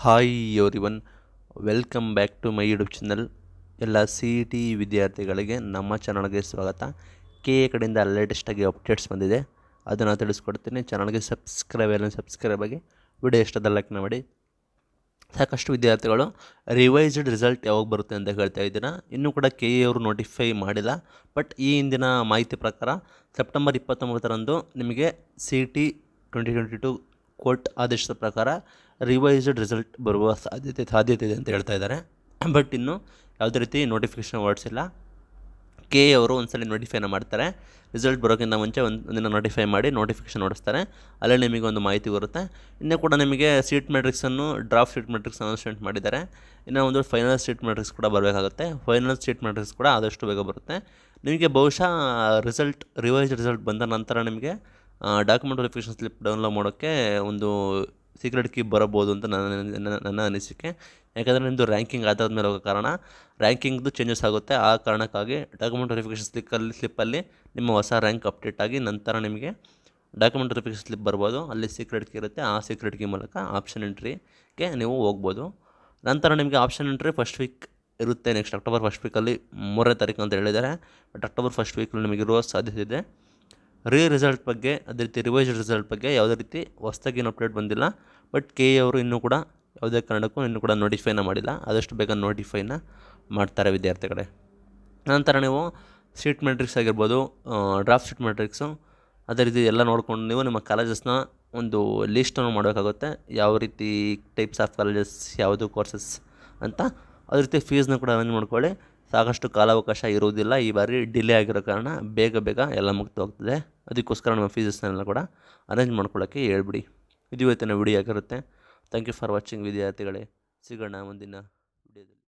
hi everyone welcome back to my YouTube channel ಎಲ್ಲ C E T ವಿದ್ಯಾರ್ಥಿಗಳಿಗೆ ನಮ್ಮ ಚಾನಲ್ಗೆ ಸ್ವಾಗತ ಕೆ ಎ ಕಡೆಯಿಂದ ಲೇಟೆಸ್ಟಾಗಿ ಅಪ್ಡೇಟ್ಸ್ ಬಂದಿದೆ ಅದನ್ನು ತಿಳಿಸ್ಕೊಡ್ತೀನಿ ಚಾನಲ್ಗೆ ಸಬ್ಸ್ಕ್ರೈಬ್ ಎಲ್ಲ ಸಬ್ಸ್ಕ್ರೈಬ್ ಆಗಿ ವಿಡಿಯೋ ಇಷ್ಟದ ಲೈಕ್ ಮಾಡಿ ಸಾಕಷ್ಟು ವಿದ್ಯಾರ್ಥಿಗಳು ರಿವೈಸ್ಡ್ ರಿಸಲ್ಟ್ ಯಾವಾಗ ಬರುತ್ತೆ ಅಂತ ಹೇಳ್ತಾ ಇದ್ದೀರಾ ಇನ್ನೂ ಕೂಡ ಕೆ ಎ ಅವರು ನೋಟಿಫೈ ಮಾಡಿಲ್ಲ ಬಟ್ ಈ ಹಿಂದಿನ ಮಾಹಿತಿ ಪ್ರಕಾರ ಸೆಪ್ಟೆಂಬರ್ ಇಪ್ಪತ್ತೊಂಬತ್ತರಂದು ನಿಮಗೆ C T twenty twenty two court ಆದೇಶದ ಪ್ರಕಾರ ರಿವೈಸ್ಡ್ ರಿಸಲ್ಟ್ ಬರುವ ಸಾಧ್ಯತೆ ಸಾಧ್ಯತೆ ಇದೆ ಅಂತ ಹೇಳ್ತಾ ಇದ್ದಾರೆ ಬಟ್ ಇನ್ನು ಯಾವುದೇ ರೀತಿ ನೋಟಿಫಿಕೇಷನ್ ಹೊರಡಿಸಿಲ್ಲ ಕೆ ಎ ಅವರು ಒಂದ್ಸಲ ನೋಟಿಫೈನ ಮಾಡ್ತಾರೆ ರಿಸಲ್ಟ್ ಬರೋಕ್ಕಿಂತ ಮುಂಚೆ ಒಂದು ಒಂದಿನ ನೋಟಿಫೈ ಮಾಡಿ ನೋಟಿಫಿಕೇಷನ್ ಹೊಡಿಸ್ತಾರೆ ಅಲ್ಲೇ ನಿಮಗೆ ಒಂದು ಮಾಹಿತಿ ಬರುತ್ತೆ ಇನ್ನೂ ಕೂಡ ನಿಮಗೆ ಸೀಟ್ ಮೆಟ್ರಿಕ್ಸನ್ನು ಡ್ರಾಫ್ಟ್ ಸೀಟ್ ಮೆಟ್ರಿಕ್ಸ್ ಅನೌನ್ಸ್ಮೆಂಟ್ ಮಾಡಿದ್ದಾರೆ ಇನ್ನು ಒಂದು ಫೈನಲ್ ಸೀಟ್ ಮೆಟ್ರಿಕ್ಸ್ ಕೂಡ ಬರಬೇಕಾಗುತ್ತೆ ಫೈನಲ್ ಸೀಟ್ ಮೆಟ್ರಿಕ್ಸ್ ಕೂಡ ಆದಷ್ಟು ಬೇಗ ಬರುತ್ತೆ ನಿಮಗೆ ಬಹುಶಃ ರಿಸಲ್ಟ್ ರಿವೈಸ್ ರಿಸಲ್ಟ್ ಬಂದ ನಂತರ ನಿಮಗೆ ಡಾಕ್ಯುಮೆಂಟ್ ವೆರಿಫಿಕೇಷನ್ ಸ್ಲಿಪ್ ಡೌನ್ಲೋಡ್ ಮಾಡೋಕ್ಕೆ ಒಂದು ಸೀಕ್ರೆಟ್ ಕೀ ಬರಬೋದು ಅಂತ ನನ್ನ ನನ್ನ- ನನ್ನ ಅನಿಸಿಕೆ ಯಾಕಂದರೆ ನಿಮ್ಮದು ರ್ಯಾಂಕಿಂಗ್ ಆಧಾರದ ಮೇಲೆ ಹೋಗೋ ಕಾರಣ ರ್ಯಾಂಕಿಂಗ್ದು ಚೇಂಜಸ್ ಆಗುತ್ತೆ ಆ ಕಾರಣಕ್ಕಾಗಿ ಡಾಕ್ಯುಮೆಂಟ್ ವೆರಿಫಿಕೇಷನ್ ಸ್ಲಿಪ್ಪಲ್ಲಿ ಸ್ಲಿಪ್ಪಲ್ಲಿ ನಿಮ್ಮ ಹೊಸ ರ್ಯಾಂಕ್ ಅಪ್ಡೇಟ್ ಆಗಿ ನಂತರ ನಿಮಗೆ ಡಾಕ್ಯುಮೆಂಟ್ ವೆರಿಫಿಕೇಷನ್ ಸ್ಲಿಪ್ ಬರ್ಬೋದು ಅಲ್ಲಿ ಸೀಕ್ರೆಟ್ ಕೀ ಇರುತ್ತೆ ಆ ಸೀಕ್ರೆಟ್ ಕೀ ಮೂಲಕ ಆಪ್ಷನ್ ಎಂಟ್ರಿಗೆ ನೀವು ಹೋಗ್ಬೋದು ನಂತರ ನಿಮಗೆ ಆಪ್ಷನ್ ಎಂಟ್ರಿ ಫಸ್ಟ್ ವೀಕ್ ಇರುತ್ತೆ ನೆಕ್ಸ್ಟ್ ಅಕ್ಟೋಬರ್ ಫಸ್ಟ್ ವೀಕಲ್ಲಿ ಮೂರನೇ ತಾರೀಕು ಅಂತ ಹೇಳಿದ್ದಾರೆ ಬಟ್ ಅಕ್ಟೋಬರ್ ಫಸ್ಟ್ ವೀಕಲ್ಲಿ ನಿಮಗೆ ಇರುವ ಸಾಧ್ಯತೆ ಇದೆ ರೀ ರಿಸಲ್ಟ್ ಬಗ್ಗೆ ಅದೇ ರೀತಿ ರಿವೈಸ್ ರಿಸಲ್ಟ್ ಬಗ್ಗೆ ಯಾವುದೇ ರೀತಿ ಹೊಸ್ದಾಗಿ ಏನು ಅಪ್ಡೇಟ್ ಬಂದಿಲ್ಲ ಬಟ್ ಕೆ ಎ ಅವರು ಇನ್ನೂ ಕೂಡ ಯಾವುದೇ ಕಾರಣಕ್ಕೂ ಇನ್ನೂ ಕೂಡ ನೋಟಿಫೈನ ಮಾಡಿಲ್ಲ ಆದಷ್ಟು ಬೇಗ ನೋಟಿಫೈನ ಮಾಡ್ತಾರೆ ವಿದ್ಯಾರ್ಥಿಗಳೇ ನಂತರ ನೀವು ಸೀಟ್ ಮೆಟ್ರಿಕ್ಸ್ ಆಗಿರ್ಬೋದು ಡ್ರಾಫ್ಟ್ ಸೀಟ್ ಮೆಟ್ರಿಕ್ಸು ಅದೇ ರೀತಿ ಎಲ್ಲ ನೋಡ್ಕೊಂಡು ನೀವು ನಿಮ್ಮ ಕಾಲೇಜಸ್ನ ಒಂದು ಲೀಸ್ಟನ್ನು ಮಾಡಬೇಕಾಗುತ್ತೆ ಯಾವ ರೀತಿ ಟೈಪ್ಸ್ ಆಫ್ ಕಾಲೇಜಸ್ ಯಾವುದು ಕೋರ್ಸಸ್ ಅಂತ ಅದೇ ರೀತಿ ಫೀಸ್ನ ಕೂಡ ಅರೇಂಜ್ ಮಾಡ್ಕೊಳ್ಳಿ ಸಾಕಷ್ಟು ಕಾಲಾವಕಾಶ ಇರುವುದಿಲ್ಲ ಈ ಬಾರಿ ಡಿಲೇ ಆಗಿರೋ ಕಾರಣ ಬೇಗ ಬೇಗ ಎಲ್ಲ ಮುಕ್ತವಾಗ್ತದೆ ಅದಕ್ಕೋಸ್ಕರ ನಮ್ಮ ಫೀಸಸ್ನೆಲ್ಲ ಕೂಡ ಅರೇಂಜ್ ಮಾಡ್ಕೊಳ್ಳೋಕ್ಕೆ ಹೇಳ್ಬಿಡಿ ಇದು ಇವತ್ತಿನ ವಿಡಿಯೋ ಆಗಿರುತ್ತೆ ಥ್ಯಾಂಕ್ ಯು ಫಾರ್ ವಾಚಿಂಗ್ ವಿದ್ಯಾರ್ಥಿಗಳೇ ಸಿಗೋಣ ಮುಂದಿನ ವಿಡಿಯೋದಲ್ಲಿ